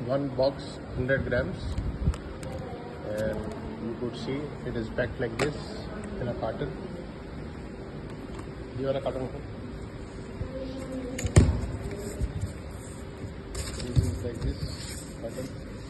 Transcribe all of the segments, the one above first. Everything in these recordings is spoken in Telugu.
one box 100 grams and you could see it is packed like this in a carton you want a carton open? this is like this carton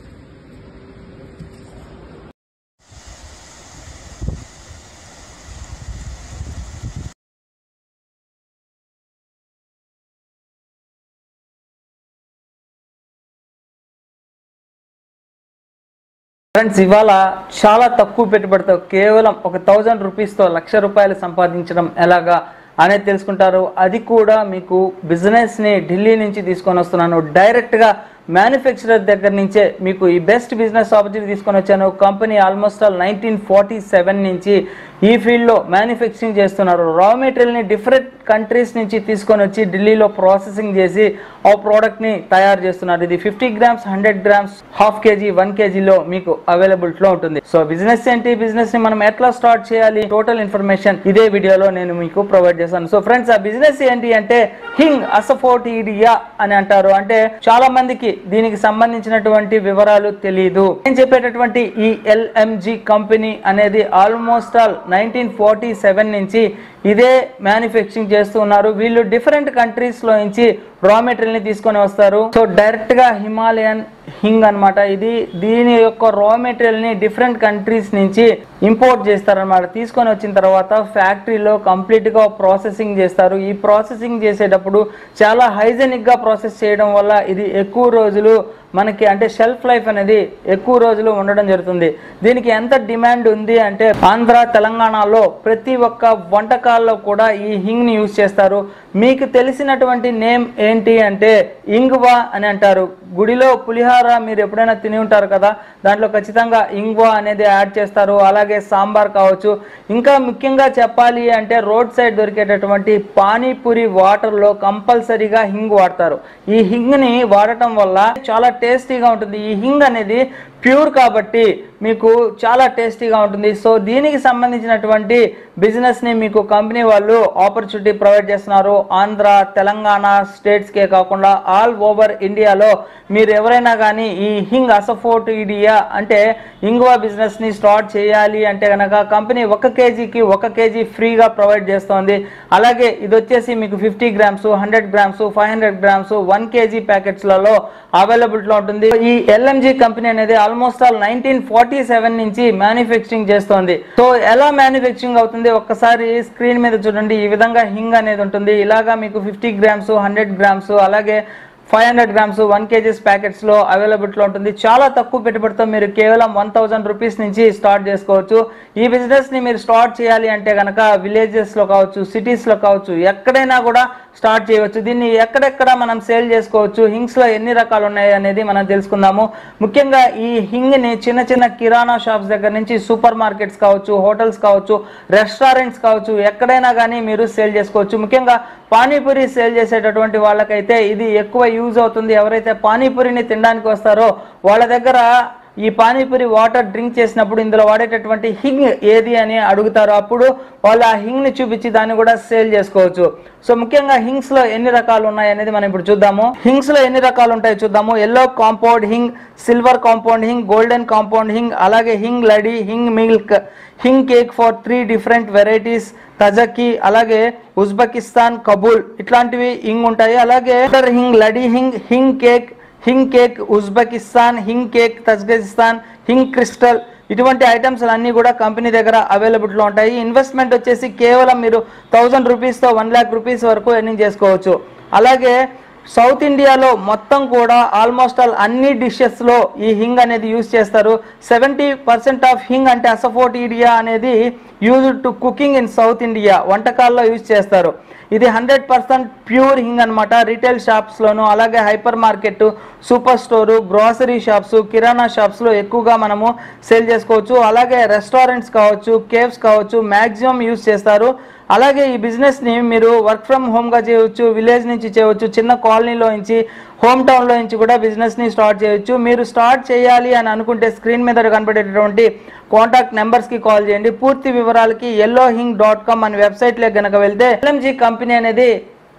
friends ఇవాళ చాలా తక్కువ పెట్టుబడితో కేవలం ఒక థౌజండ్ రూపీస్తో లక్ష రూపాయలు సంపాదించడం ఎలాగా అనేది తెలుసుకుంటారు అది కూడా మీకు బిజినెస్ని ఢిల్లీ నుంచి తీసుకొని వస్తున్నాను డైరెక్ట్గా మ్యానుఫ్యాక్చరర్ దగ్గర నుంచే మీకు ఈ బెస్ట్ బిజినెస్ ఆపర్చునిటీ తీసుకొని వచ్చాను company almost all nineteen forty seven నుంచి ఈ ఫీల్డ్లో మ్యానుఫ్యాక్చరింగ్ చేస్తున్నారు రా మెటీరియల్ని డిఫరెంట్ కంట్రీస్ నుంచి తీసుకొని వచ్చి ఢిల్లీలో ప్రాసెసింగ్ చేసి ఆ ప్రోడక్ట్ని తయారు చేస్తున్నారు ఇది fifty grams hundred grams half KG one కేజీలో మీకు అవైలబిలిటీలో ఉంటుంది సో బిజినెస్ ఏంటి బిజినెస్ ని మనం ఎట్లా స్టార్ట్ చేయాలి టోటల్ ఇన్ఫర్మేషన్ ఇదే వీడియోలో నేను మీకు ప్రొవైడ్ చేస్తాను సో ఫ్రెండ్స్ ఆ బిజినెస్ ఏంటి అంటే హింగ్ అసఫోటిడియా అని అంటారు అంటే చాలా మందికి దీనికి సంబంధించినటువంటి వివరాలు తెలియదు నేను చెప్పేటటువంటి ఈ ఎల్ఎంజి కంపెనీ అనేది almost all nineteen forty seven నుంచి ఇదే మ్యానుఫ్యాక్చరింగ్ చేస్తున్నారు వీళ్ళు డిఫరెంట్ కంట్రీస్ లో నుంచి రా మెటీరియల్ ని తీసుకొని వస్తారు సో డైరెక్ట్ గా హిమాలయన్ హింగ్ అన్నమాట ఇది దీని యొక్క రా మెటీరియల్ ని డిఫరెంట్ కంట్రీస్ నుంచి ఇంపోర్ట్ చేస్తారన్నమాట తీసుకొని వచ్చిన తర్వాత ఫ్యాక్టరీలో కంప్లీట్ గా ప్రాసెసింగ్ చేస్తారు ఈ ప్రాసెసింగ్ చేసేటప్పుడు చాలా హైజెనిక్ గా ప్రాసెస్ చేయడం వల్ల ఇది ఎక్కువ రోజులు మనకి అంటే షెల్ఫ్ లైఫ్ అనేది ఎక్కువ రోజులు ఉండడం జరుగుతుంది దీనికి ఎంత డిమాండ్ ఉంది అంటే ఆంధ్ర తెలంగాణలో ప్రతి ఒక్క వంటకాల్లో కూడా ఈ హింగ్ ని యూజ్ చేస్తారు మీకు తెలిసినటువంటి నేమ్ ఏంటి అంటే ఇంగ్వా అని అంటారు గుడిలో పులిహార మీరు ఎప్పుడైనా తిని ఉంటారు కదా దాంట్లో ఖచ్చితంగా ఇంగ్వా అనేది యాడ్ చేస్తారు అలాగే సాంబార్ కావచ్చు ఇంకా ముఖ్యంగా చెప్పాలి అంటే రోడ్ సైడ్ దొరికేటటువంటి పానీపూరి వాటర్లో కంపల్సరీగా హింగ్ వాడతారు ఈ హింగ్ని వాడటం వల్ల చాలా టేస్టీగా ఉంటుంది ఈ హింగ్ అనేది ప్యూర్ కాబట్టి మీకు చాలా టేస్టీగా ఉంటుంది సో దీనికి సంబంధించినటువంటి బిజినెస్ని మీకు కంపెనీ వాళ్ళు ఆపర్చునిటీ ప్రొవైడ్ చేస్తున్నారు ఆంధ్ర తెలంగాణ స్టేట్స్కే కాకుండా ఆల్ ఓవర్ ఇండియాలో మీరు ఎవరైనా కానీ ఈ హింగ్ అసఫోర్ట్ ఇడియా అంటే ఇంగువ బిజినెస్ని స్టార్ట్ చేయాలి అంటే కనుక కంపెనీ ఒక కేజీకి ఒక కేజీ ఫ్రీగా ప్రొవైడ్ చేస్తోంది అలాగే ఇది వచ్చేసి మీకు fifty grams hundred grams five hundred grams one KG ప్యాకెట్స్లలో అవైలబిలిటీలో ఉంటుంది ఈ ఎల్ఎంజి కంపెనీ అనేది almost all nineteen forty seven నుంచి మ్యానుఫ్యాక్చరింగ్ చేస్తోంది సో ఎలా మ్యానుఫ్యాక్చరింగ్ అవుతుంది ఒక్కసారి స్క్రీన్ మీద చూడండి ఈ విధంగా హింగ్ అనేది ఉంటుంది ఇలాగా మీకు ఫిఫ్టీ గ్రామ్స్ హండ్రెడ్ గ్రామ్స్ అలాగే five hundred grams one KGs ప్యాకెట్స్లో అవైలబిలిటీలో ఉంటుంది చాలా తక్కువ పెట్టుబడితో మీరు కేవలం వన్ థౌసండ్ రూపీస్ నుంచి స్టార్ట్ చేసుకోవచ్చు ఈ బిజినెస్ని మీరు స్టార్ట్ చేయాలి అంటే కనుక విలేజెస్లో కావచ్చు సిటీస్లో కావచ్చు ఎక్కడైనా కూడా స్టార్ట్ చేయవచ్చు దీన్ని ఎక్కడెక్కడ మనం సేల్ చేసుకోవచ్చు హింగ్స్లో ఎన్ని రకాలు ఉన్నాయి అనేది మనం తెలుసుకుందాము ముఖ్యంగా ఈ హింగ్ని చిన్న చిన్న కిరాణా షాప్స్ దగ్గర నుంచి సూపర్ మార్కెట్స్ కావచ్చు హోటల్స్ కావచ్చు రెస్టారెంట్స్ కావచ్చు ఎక్కడైనా కానీ మీరు సేల్ చేసుకోవచ్చు ముఖ్యంగా పానీపూరి సేల్ చేసేటటువంటి వాళ్ళకైతే ఇది ఎక్కువ యూజ్ అవుతుంది ఎవరైతే పానీపూరిని తినడానికి వస్తారో వాళ్ళ దగ్గర ఈ పానీపూరి వాటర్ డ్రింక్ చేసినప్పుడు ఇందులో వాడేటటువంటి హింగ్ ఏది అని అడుగుతారు అప్పుడు వాళ్ళు ఆ హింగ్ని చూపించి దాన్ని కూడా సేల్ చేసుకోవచ్చు సో ముఖ్యంగా హింగ్స్ లో ఎన్ని రకాలు ఉన్నాయి అనేది మనం ఇప్పుడు చూద్దాము హింగ్స్ లో ఎన్ని రకాలు ఉంటాయో చూద్దాము yellow compound hing silver compound hing golden compound hing అలాగే హింగ్ లడి hing milk hing cake for three different varieties తజకి అలాగే ఉజ్బెకిస్తాన్ కబూల్ ఇట్లాంటివి హింగ్ ఉంటాయి అలాగే హింగ్ లడి hing hing cake hing cake Uzbekistan hing cake Tajikistan hing crystal ఇటువంటి ఐటమ్స్ అన్నీ కూడా కంపెనీ దగ్గర అవైలబిలిటీలో ఉంటాయి ఇన్వెస్ట్మెంట్ వచ్చేసి కేవలం మీరు థౌజండ్ రూపీస్తో వన్ ల్యాక్ రూపీస్ వరకు ఎర్నింగ్ చేసుకోవచ్చు అలాగే సౌత్ ఇండియాలో మొత్తం కూడా ఆల్మోస్ట్ ఆల్ అన్ని డిషెస్లో ఈ హింగ్ అనేది యూజ్ చేస్తారు సెవెంటీ పర్సెంట్ ఆఫ్ హింగ్ అంటే అసఫోట్ ఇండియా అనేది use to cooking in South India వంటకాల్లో యూజ్ చేస్తారు ఇది హండ్రెడ్ పర్సెంట్ ప్యూర్ హింగ్ అనమాట రీటైల్ షాప్స్లోను అలాగే hypermarket super store grocery shops kirana షాప్స్లో ఎక్కువగా మనము సేల్ చేసుకోవచ్చు అలాగే రెస్టారెంట్స్ కావచ్చు కేవ్స్ కావచ్చు మ్యాక్సిమం యూస్ చేస్తారు అలాగే ఈ బిజినెస్ని మీరు వర్క్ ఫ్రమ్ హోమ్గా చేయవచ్చు విలేజ్ నుంచి చేయవచ్చు చిన్న కాలనీలో నుంచి హోమ్ టౌన్లో నుంచి కూడా బిజినెస్ని స్టార్ట్ చేయొచ్చు మీరు స్టార్ట్ చేయాలి అని అనుకుంటే స్క్రీన్ మీద కనబడేటటువంటి కాంటాక్ట్ నెంబర్స్కి కాల్ చేయండి పూర్తి వివరాలకి ఎల్లో హింగ్ డాట్ కామ్ అనే వెబ్సైట్లోకి కనుక వెళ్తే ఎల్ఎంజీ కంపెనీ అనేది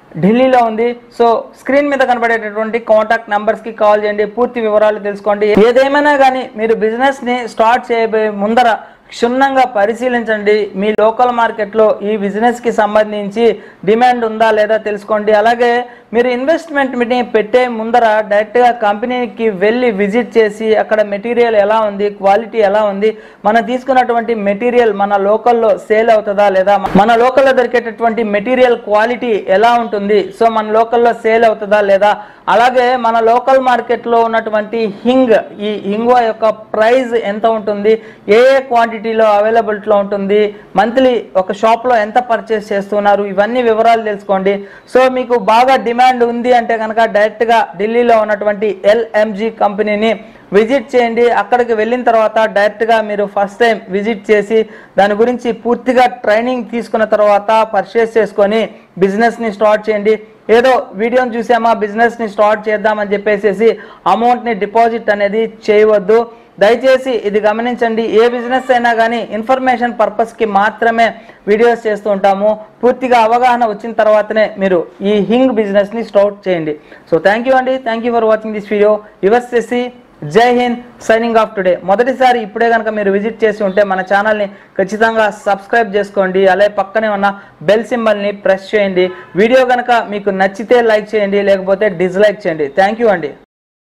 ఢిల్లీలో ఉంది సో స్క్రీన్ మీద కనబడేటటువంటి కాంటాక్ట్ నంబర్స్ కి కాల్ చేయండి పూర్తి వివరాలు తెలుసుకోండి ఏదేమైనా కానీ మీరు బిజినెస్ ని స్టార్ట్ చేయబోయే ముందర క్షుణ్ణంగా పరిశీలించండి మీ లోకల్ మార్కెట్లో ఈ బిజినెస్కి సంబంధించి డిమాండ్ ఉందా లేదా తెలుసుకోండి అలాగే మీరు ఇన్వెస్ట్మెంట్ మీటింగ్ పెట్టే ముందర డైరెక్ట్గా కంపెనీకి వెళ్ళి విజిట్ చేసి అక్కడ మెటీరియల్ ఎలా ఉంది క్వాలిటీ ఎలా ఉంది మనం తీసుకున్నటువంటి మెటీరియల్ మన లోకల్లో సేల్ అవుతుందా లేదా మన లోకల్లో దొరికేటటువంటి మెటీరియల్ క్వాలిటీ ఎలా ఉంటుంది సో మన లోకల్లో సేల్ అవుతుందా లేదా అలాగే మన లోకల్ మార్కెట్లో ఉన్నటువంటి హింగ్ ఈ హింగ్వా యొక్క ప్రైస్ ఎంత ఉంటుంది ఏ ఏ క్వాంటిటీలో అవైలబిలిటీలో ఉంటుంది మంత్లీ ఒక షాప్లో ఎంత పర్చేస్ చేస్తున్నారు ఇవన్నీ వివరాలు తెలుసుకోండి సో మీకు బాగా డిమాండ్ ఉంది అంటే కనుక డైరెక్ట్గా ఢిల్లీలో ఉన్నటువంటి ఎల్ఎంజీ కంపెనీని విజిట్ చేయండి అక్కడికి వెళ్ళిన తర్వాత డైరెక్ట్గా మీరు ఫస్ట్ టైం విజిట్ చేసి దాని గురించి పూర్తిగా ట్రైనింగ్ తీసుకున్న తర్వాత పర్చేస్ చేసుకొని బిజినెస్ని స్టార్ట్ చేయండి ఏదో వీడియోని చూసామా బిజినెస్ని స్టార్ట్ చేద్దామని చెప్పేసి అమౌంట్ని డిపాజిట్ అనేది చేయవద్దు దయచేసి ఇది గమనించండి ఏ బిజినెస్ అయినా కానీ ఇన్ఫర్మేషన్ పర్పస్కి మాత్రమే వీడియోస్ చేస్తూ ఉంటాము పూర్తిగా అవగాహన వచ్చిన తర్వాతనే మీరు ఈ హింగ్ బిజినెస్ని స్టార్ట్ చేయండి సో థ్యాంక్ యూ అండి thank you for watching this video యువర్స్ చేసి జై హింద్ సైనింగ్ ఆఫ్ టుడే మొదటిసారి ఇప్పుడే కనుక మీరు విజిట్ చేసి ఉంటే మన ఛానల్ని ఖచ్చితంగా సబ్స్క్రైబ్ చేసుకోండి అలాగే పక్కనే ఉన్న బెల్ సింబల్ని ప్రెస్ చేయండి వీడియో కనుక మీకు నచ్చితే లైక్ చేయండి లేకపోతే డిస్లైక్ చేయండి థ్యాంక్ యూ అండి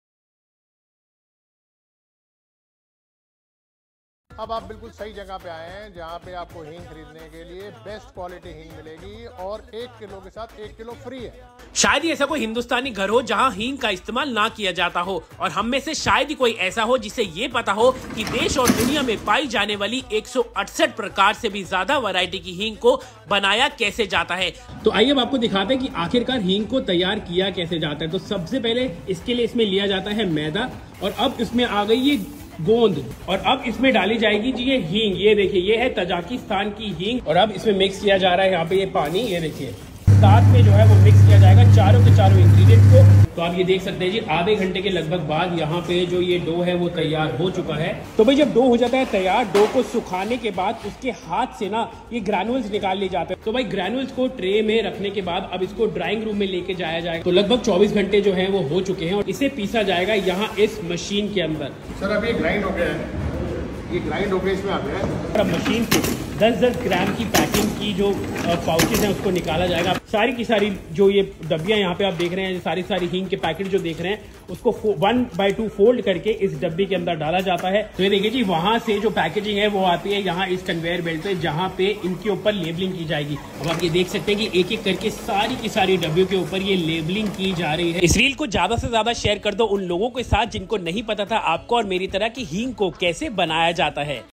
अब आप बिल्कुल सही जगह पे आए हैं जहाँ पे आपको हींग खरीदने के लिए बेस्ट क्वालिटी हींग मिलेगी और एक किलो के साथ एक किलो फ्री है शायद ही ऐसा कोई हिंदुस्तानी घर हो जहां हींग का इस्तेमाल ना किया जाता हो और हम में से शायद ही कोई ऐसा हो जिसे ये पता हो कि देश और दुनिया में पाई जाने वाली 168 प्रकार से भी ज्यादा वैरायटी की हींग को बनाया कैसे जाता है तो आइए अब आपको दिखाते हैं कि आखिरकार हींग को तैयार किया कैसे जाता है तो सबसे पहले इसके लिए इसमें लिया जाता है मैदा और अब इसमें आ गई ये गोंद और अब इसमें डाली जाएगी जी ये हींग ये देखिए ये है तजाकिस्तान की हींग और अब इसमें मिक्स किया जा रहा है यहाँ पे ये पानी ये देखिए साथ में जो है वो मिक्स किया जाएगा चारों के चारों इंग्रेडिएंट को तो आप ये देख सकते हैं जी आधे घंटे के लगभग बाद यहाँ पे जो ये डो है वो तैयार हो चुका है तो भाई जब डो हो जाता है तैयार डो को सुखाने के बाद उसके हाथ से ना ये ग्रैनुअल्स निकाल लिए जाते हैं तो भाई ग्रैनुअल्स को ट्रे में रखने के बाद अब इसको ड्राइंग रूम में लेके जाया जाएगा तो लगभग चौबीस घंटे जो है वो हो चुके हैं और इसे पीसा जाएगा यहाँ इस मशीन के अंदर सर अब ये ग्राइंड हो गया है ये ग्राइंड हो गया इसमें आ गया है और अब मशीन से 10-10 ग्राम की पैकिंग की जो पाउचेज हैं उसको निकाला जाएगा सारी की सारी जो ये डब्बियां यहाँ पे आप देख रहे हैं सारी सारी हींग के पैकेट जो देख रहे हैं उसको वन बाय टू फोल्ड करके इस डब्बी के अंदर डाला जाता है तो ये देखिए जी वहां से जो पैकेजिंग है वो आती है यहाँ इस कन्वेयर बेल्ट पे जहाँ पे इनके ऊपर लेबलिंग की जाएगी अब आप ये देख सकते हैं कि एक एक करके सारी की सारी डब्बियों के ऊपर ये लेबलिंग की जा रही है इस रील को ज्यादा से ज्यादा शेयर कर दो उन लोगों के साथ जिनको नहीं पता था आपको और मेरी तरह की हींग को कैसे बनाया जाता है